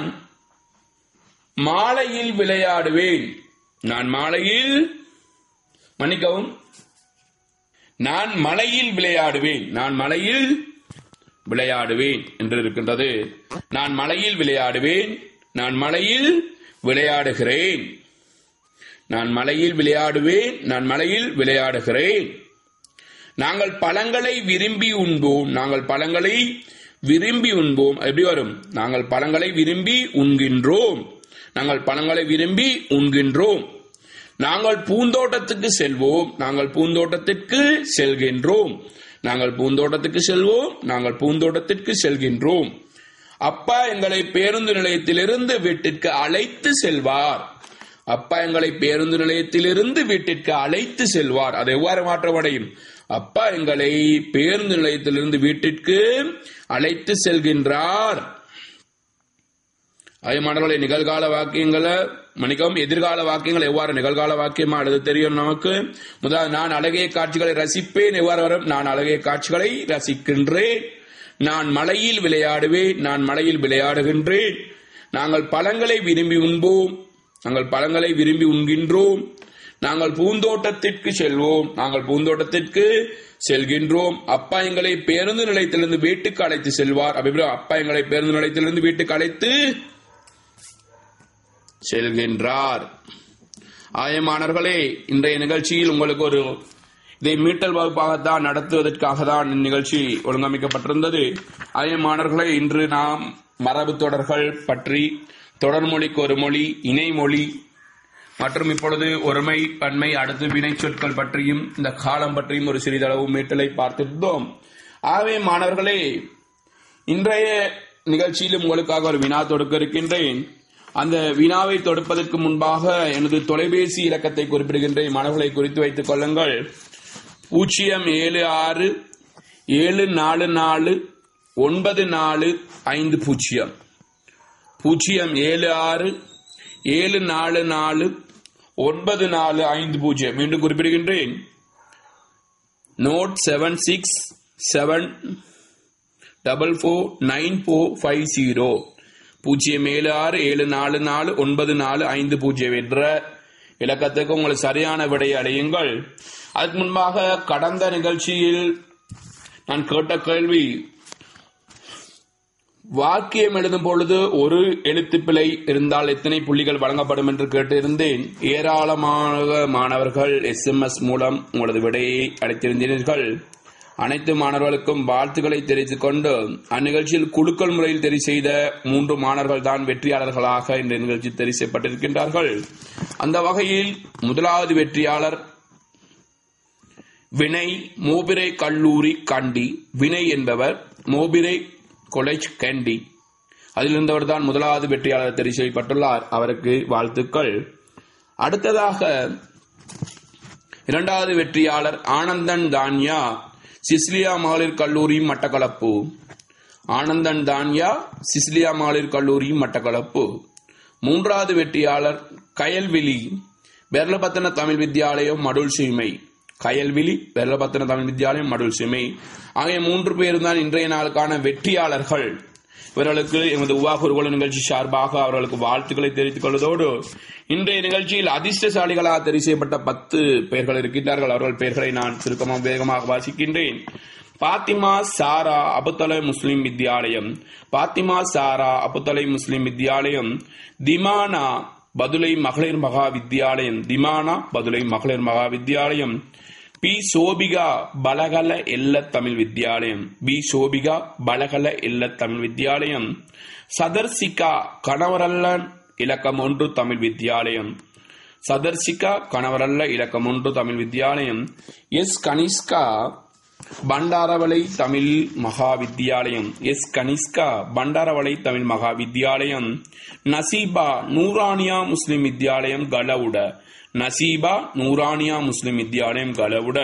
மாலையில் விளையாடுவேன் நான் மாலையில் மன்னிக்கவும் நான் மலையில் விளையாடுவேன் நான் மலையில் விளையாடுவேன் என்று இருக்கின்றது நான் மலையில் விளையாடுவேன் நான் மலையில் விளையாடுகிறேன் நான் மலையில் விளையாடுவேன் நான் மலையில் விளையாடுகிறேன் நாங்கள் பழங்களை விரும்பி உண்போம் நாங்கள் பழங்களை விரும்பி உண்போம் எப்படி வரும் நாங்கள் பழங்களை விரும்பி உண்கின்றோம் நாங்கள் பழங்களை விரும்பி உண்கின்றோம் நாங்கள் பூந்தோட்டத்துக்கு செல்வோம் நாங்கள் பூந்தோட்டத்திற்கு செல்கின்றோம் நாங்கள் பூந்தோட்டத்துக்கு செல்வோம் நாங்கள் பூந்தோட்டத்திற்கு செல்கின்றோம் அப்பா எங்களை பேருந்து நிலையத்திலிருந்து வீட்டிற்கு அழைத்து செல்வார் அப்பா எங்களை பேருந்து நிலையத்திலிருந்து வீட்டிற்கு அழைத்து செல்வார் அது எவ்வாறு மாற்றமடையும் அப்பா எங்களை பேருந்து நிலையத்திலிருந்து வீட்டிற்கு அழைத்து செல்கின்றார் மாணவர்களை நிகழ்கால வாக்கியங்களை மன்னிக்கவும் எதிர்கால வாக்கியங்கள் எவ்வாறு நிகழ்கால வாக்கியமா எழுத தெரியும் நமக்கு முதலாவது நான் அழகிய காட்சிகளை ரசிப்பேன் எவ்வாறு வரும் நான் அழகிய காட்சிகளை ரசிக்கின்றேன் நான் மலையில் விளையாடுவேன் நான் மலையில் விளையாடுகின்றேன் நாங்கள் பழங்களை விரும்பி உண்போம் நாங்கள் பழங்களை விரும்பி உண்கின்றோம் நாங்கள் பூந்தோட்டத்திற்கு செல்வோம் நாங்கள் பூந்தோட்டத்திற்கு செல்கின்றோம் அப்பா எங்களை பேருந்து நிலையத்திலிருந்து வீட்டுக்கு அழைத்து செல்வார் அப்படி அப்பா எங்களை பேருந்து நிலையத்திலிருந்து வீட்டுக்கு அழைத்து செல்கின்றார் ஆயமானவர்களே இன்றைய நிகழ்ச்சியில் உங்களுக்கு ஒரு இதை மீட்டல் வகுப்பாகத்தான் நடத்துவதற்காக தான் இந்நிகழ்ச்சி ஒழுங்கமைக்கப்பட்டிருந்தது ஆயமானவர்களே இன்று நாம் மரபு தொடர்கள் பற்றி தொடர்மொழிக்கு ஒரு மொழி இணைமொழி மற்றும் இப்பொழுது ஒருமை பன்மை அடுத்து வினை சொற்கள் பற்றியும் இந்த காலம் பற்றியும் ஒரு சிறிதளவு மீட்டலை பார்த்திருந்தோம் ஆகவே மாணவர்களே இன்றைய நிகழ்ச்சியிலும் உங்களுக்காக ஒரு வினா தொடுக்க இருக்கின்றேன் அந்த வினாவை தொடுப்பதற்கு முன்பாக எனது தொலைபேசி இலக்கத்தை குறிப்பிடுகின்றேன் மாணவர்களை குறித்து வைத்துக் கொள்ளுங்கள் பூஜ்ஜியம் ஏழு ஆறு ஏழு நாலு நாலு ஒன்பது நாலு ஐந்து பூஜ்ஜியம் பூஜ்ஜியம் ஏழு ஆறு ஏழு நாலு நாலு ஒன்பது நாலு ஐந்து பூஜ்ஜியம் மீண்டும் குறிப்பிடுகின்றேன் note seven six seven double four nine four five zero பூஜ்ஜியம் ஏழு ஆறு ஏழு நாலு நாலு ஒன்பது நாலு ஐந்து பூஜ்ஜியம் என்ற இலக்கத்துக்கு உங்களை சரியான விடையை அடையுங்கள் அதுக்கு முன்பாக கடந்த நிகழ்ச்சியில் நான் கேட்ட கேள்வி வாக்கியம் எழுதும் பொழுது ஒரு எழுத்து பிழை இருந்தால் எத்தனை புள்ளிகள் வழங்கப்படும் என்று கேட்டிருந்தேன் ஏராளமான மாணவர்கள் எஸ்எம்எஸ் மூலம் உங்களது விடையை அளித்திருந்தீர்கள் அனைத்து மாணவர்களுக்கும் வாழ்த்துக்களை தெரிவித்துக் கொண்டு அந்நிகழ்ச்சியில் குழுக்கள் முறையில் தெரிவு செய்த மூன்று மாணவர்கள் தான் வெற்றியாளர்களாக இந்த நிகழ்ச்சி தெரிவு செய்யப்பட்டிருக்கின்றார்கள் அந்த வகையில் முதலாவது வெற்றியாளர் வினை மோபிரை கல்லூரி கண்டி வினை என்பவர் மோபிரை கொலேஜ் கேண்டி அதிலிருந்தவர் தான் முதலாவது வெற்றியாளர் தெரிவு செய்யப்பட்டுள்ளார் அவருக்கு வாழ்த்துக்கள் அடுத்ததாக இரண்டாவது வெற்றியாளர் ஆனந்தன் தான்யா சிஸ்லியா மகளிர் கல்லூரி மட்டக்களப்பு ஆனந்தன் தான்யா சிஸ்லியா மகளிர் கல்லூரி மட்டக்களப்பு மூன்றாவது வெற்றியாளர் கயல்விழி பெர்லபத்தன தமிழ் வித்யாலயம் மடுல் சீமை கயல்விழி பெர்லபத்தன தமிழ் வித்யாலயம் மடுல் சீமை ஆகிய மூன்று பேரும் தான் இன்றைய நாளுக்கான வெற்றியாளர்கள் இவர்களுக்கு எமது உவா குருகுல நிகழ்ச்சி சார்பாக அவர்களுக்கு வாழ்த்துக்களை தெரிவித்துக் கொள்வதோடு இன்றைய நிகழ்ச்சியில் அதிர்ஷ்டசாலிகளாக தெரிவு செய்யப்பட்ட பத்து பெயர்கள் இருக்கின்றார்கள் அவர்கள் பெயர்களை நான் சுருக்கமாக வேகமாக வாசிக்கின்றேன் பாத்திமா சாரா அபுத்தலை முஸ்லிம் வித்யாலயம் பாத்திமா சாரா அபுத்தலை முஸ்லிம் வித்யாலயம் திமானா பதுலை மகளிர் மகா வித்யாலயம் திமானா பதுலை மகளிர் மகா வித்யாலயம் பி சோபிகா பலகல எல்ல தமிழ் வித்யாலயம் பி சோபிகா பலகல எல்ல தமிழ் வித்யாலயம் சதர்சிகா கணவரல்லன் இலக்கம் ஒன்று தமிழ் வித்யாலயம் சதர்சிகா கணவரல்ல இலக்கம் ஒன்று தமிழ் வித்யாலயம் எஸ் கனிஷ்கா பண்டாரவளை தமிழ் மகா வித்யாலயம் எஸ் கனிஷ்கா பண்டாரவளை தமிழ் மகா வித்யாலயம் நசீபா நூரானியா முஸ்லிம் வித்யாலயம் கலவுட நசீபா நூரானியா முஸ்லிம் வித்யாலயம் கலவுட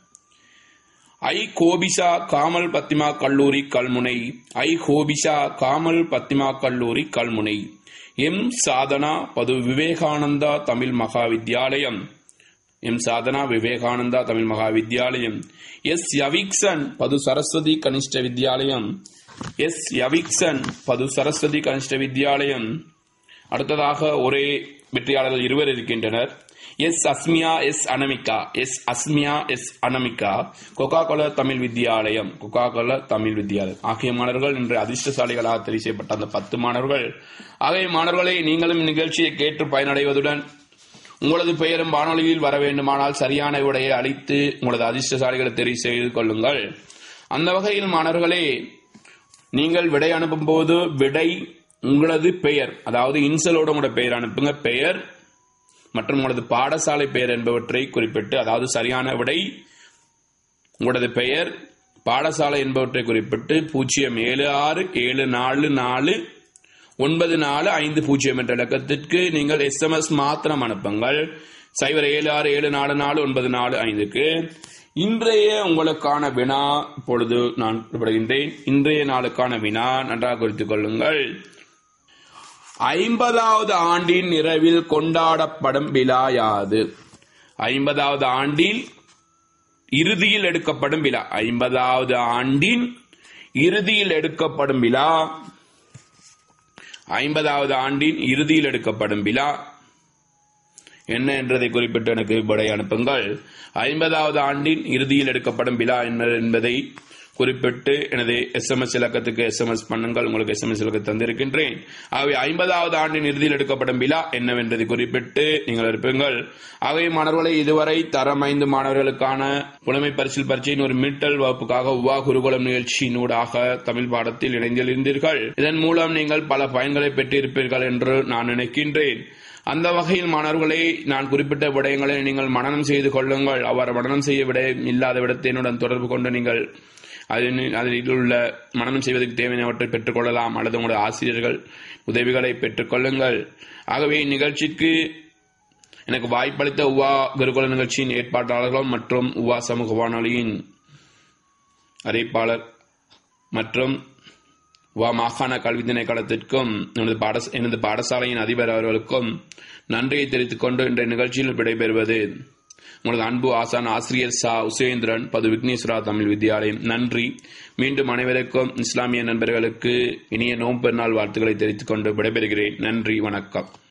ஐ கோபிஷா காமல் பத்திமா கல்லூரி கல்முனை ஐ கோபிஷா காமல் பத்திமா கல்லூரி கல்முனை எம் சாதனா பது விவேகானந்தா தமிழ் மகா வித்யாலயம் எம் சாதனா விவேகானந்தா தமிழ் மகா வித்யாலயம் எஸ் யவிக்சன் பது சரஸ்வதி கனிஷ்ட வித்யாலயம் எஸ் யவிக்சன் பது சரஸ்வதி கனிஷ்ட வித்யாலயம் அடுத்ததாக ஒரே வெற்றியாளர்கள் இருவர் இருக்கின்றனர் S Asmiya S Anamika S Asmiya S Anamika Kokka Kola Tamil வித்யாலயம் கொக்கா கோலா தமிழ் வித்யாலயம் ஆகிய மாணவர்கள் இன்று அதிர்ஷ்டசாலிகளாக தெரிவு செய்யப்பட்ட அந்த பத்து மாணவர்கள் ஆகிய மாணவர்களை நீங்களும் இந்நிகழ்ச்சியை கேட்டு பயனடைவதுடன் உங்களது பெயரும் வானொலியில் வர வேண்டுமானால் சரியான விடையை அளித்து உங்களது அதிர்ஷ்டசாலிகளை தெரிவு செய்து கொள்ளுங்கள் அந்த வகையில் மாணவர்களே நீங்கள் விடை அனுப்பும் போது விடை உங்களது பெயர் அதாவது இன்சலோட உங்களோட பெயர் அனுப்புங்க பெயர் மற்றும் உங்களது பாடசாலை பெயர் என்பவற்றை குறிப்பிட்டு அதாவது சரியான விடை உங்களது பெயர் பாடசாலை என்பவற்றை குறிப்பிட்டு பூஜ்ஜியம் ஏழு ஆறு ஏழு நாலு நாலு ஒன்பது நாலு ஐந்து பூஜ்ஜியம் என்ற இலக்கத்திற்கு நீங்கள் எஸ்எம்எஸ் மாத்திரம் அனுப்புங்கள் சைபர் ஏழு ஆறு ஏழு நாலு நாலு ஒன்பது நாலு ஐந்துக்கு இன்றைய உங்களுக்கான வினா இப்பொழுது நான் குறிப்பிடுகின்றேன் இன்றைய நாளுக்கான வினா நன்றாக குறித்துக் கொள்ளுங்கள் ஐம்பதாவது ஆண்டின் நிறைவில் கொண்டாடப்படும் விழா யாது ஐம்பதாவது ஆண்டில் இறுதியில் எடுக்கப்படும் விழா ஐம்பதாவது ஆண்டின் இறுதியில் எடுக்கப்படும் விழா ஐம்பதாவது ஆண்டின் இறுதியில் எடுக்கப்படும் விழா என்ன என்றதை குறிப்பிட்டு எனக்கு விடை அனுப்புங்கள் ஐம்பதாவது ஆண்டின் இறுதியில் எடுக்கப்படும் விழா என்ன என்பதை குறிப்பிட்டு எனது எஸ்எம்எஸ் இலக்கத்துக்கு எஸ்எம்எஸ் பண்ணுங்கள் உங்களுக்கு எஸ்எம்எஸ் இலக்கம் தந்திருக்கின்றேன் ஆகவே ஐம்பதாவது ஆண்டின் இறுதியில் எடுக்கப்படும் விழா என்னவென்றதை குறிப்பிட்டு நீங்கள் இருப்பீங்கள் ஆகவே மாணவர்களை இதுவரை தரம் ஐந்து மாணவர்களுக்கான புலமை பரிசில் பரீட்சையின் ஒரு மீட்டல் வகுப்புக்காக உவா குருகுலம் நிகழ்ச்சியினூடாக தமிழ் பாடத்தில் இணைந்திருந்தீர்கள் இதன் மூலம் நீங்கள் பல பயன்களை பெற்றிருப்பீர்கள் என்று நான் நினைக்கின்றேன் அந்த வகையில் மாணவர்களை நான் குறிப்பிட்ட விடயங்களை நீங்கள் மனனம் செய்து கொள்ளுங்கள் அவர் மனனம் செய்ய விடயம் இல்லாத விடத்தை என்னுடன் தொடர்பு கொண்டு நீங்கள் அதில் அதில் உள்ள மனனம் செய்வதற்கு தேவையானவற்றை பெற்றுக்கொள்ளலாம் அல்லது உங்களுடைய ஆசிரியர்கள் உதவிகளை பெற்றுக்கொள்ளுங்கள் ஆகவே இந்நிகழ்ச்சிக்கு எனக்கு வாய்ப்பளித்த உவா குருகுல நிகழ்ச்சியின் ஏற்பாட்டாளர்களும் மற்றும் உவா சமூக வானொலியின் அறிவிப்பாளர் மற்றும் வா மாகாண கல்வி திணைக்களத்திற்கும் எனது பாட எனது பாடசாலையின் அதிபர் அவர்களுக்கும் நன்றியை தெரிவித்துக் கொண்டு இன்றைய நிகழ்ச்சியில் விடைபெறுவது உங்களது அன்பு ஆசான் ஆசிரியர் சா உசேந்திரன் பது விக்னேஸ்வரா தமிழ் வித்யாலயம் நன்றி மீண்டும் அனைவருக்கும் இஸ்லாமிய நண்பர்களுக்கு இனிய நோம்பு பெருநாள் வாழ்த்துக்களை தெரிவித்துக் கொண்டு விடைபெறுகிறேன் நன்றி வணக்கம்